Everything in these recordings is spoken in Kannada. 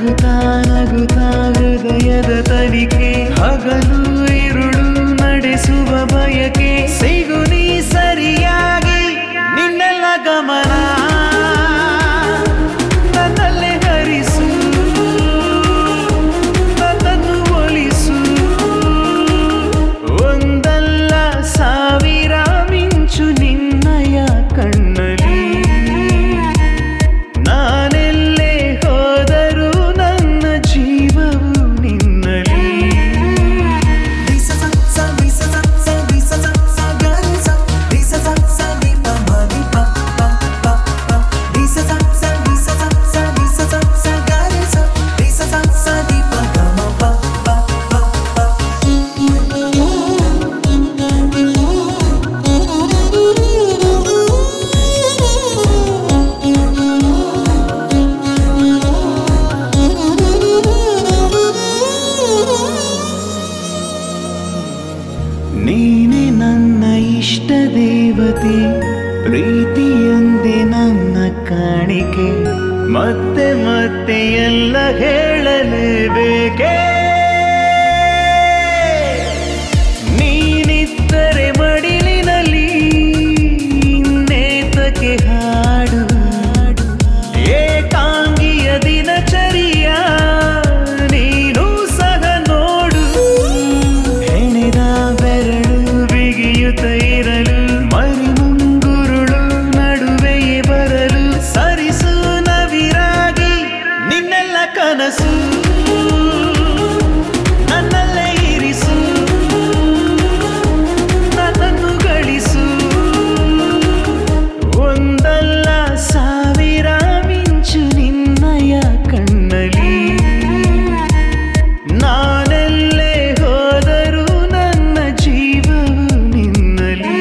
ನಗುತ್ತಾ ನಗುತ್ತಾ ಹೃದಯದ ತನಿಖೆ ಹಗಲು ಇರುಳು ನಡೆಸುವ ಬಯಕೆ ಸಿಗು ನೀ ಸರಿಯಾಗಿ ನಿನ್ನೆಲ್ಲ ಗಮನ ನನ್ನಲ್ಲೇ ಹರಿಸು ನನ್ನನ್ನು ಒಲಿಸು ಒಂದಲ್ಲ ಸಾವಿರ ಮಿಂಚು ನಿನ್ನಯ ಕಣ್ಣಲಿ ನಾನೆಲ್ಲೇ ಹೋದರೂ ನನ್ನ ಜೀವವು ನಿನ್ನಲಿ ನೀನೆ ನನ್ನ ಇಷ್ಟ ದೇವತೆ ಪ್ರೀತಿಯೊಂದೇ ನನ್ನ ಕಾಣಿಕೆ ಮತ್ತೆ ಮತ್ತೆ ಎಲ್ಲ ಹೇಳಲೇಬೇಕೇ ನೀನಿದ್ದರೆ ಮಡಿಲಿನಲ್ಲಿ ಇನ್ನೇತಕ್ಕೆ ಹಾಡು ಏಕಾಂಗಿಯ ದಿನಚರಿಯ ನೀನು ಸಹ ನೋಡು ಹೆಣೆದ ಬೆರಳು ಬಿಗಿಯುತ್ತ ಇರಲು ಮರಿ ಮುಂಗುರುಳು ನಡುವೆಯೇ ಬರಲು ಸರಿಸು ನವಿರಾಗಿ ನಿನ್ನೆಲ್ಲ ಕನಸು ನನ್ನಲ್ಲೇ ಇರಿಸು ನನ್ನನ್ನು ಗಳಿಸು ಒಂದಲ್ಲ ಸಾವಿರ ಮಿಂಚು ನಿನ್ನಯ ಕಣ್ಣಲಿ ನಾನೆಲ್ಲೇ ಹೋದರೂ ನನ್ನ ಜೀವವು ನಿನ್ನಲಿ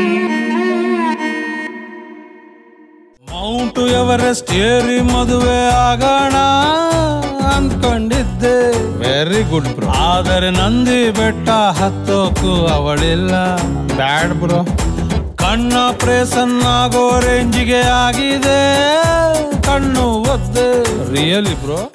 ಮೌಂಟ್ ಎವರೆಸ್ಟ್ ಏರಿ ಮದುವೆ ಆಗೋಣ ಅಂದ್ಕೊಂಡಿದ್ದೆ ವೆರಿ ಗುಡ್ ಬ್ರೋ ಆದರೆ ನಂದಿ ಬೆಟ್ಟ ಹತ್ತೋಕು ಅವಳಿಲ್ಲ ಬ್ಯಾಡ್ ಬ್ರೋ ಕಣ್ಣ ಪ್ರೇಸನ್ ಆಗೋ ರೇಂಜಿಗೆ ಆಗಿದೆ ಕಣ್ಣು ಒದ್ದೆ ರಿಯಲಿ ಬ್ರೋ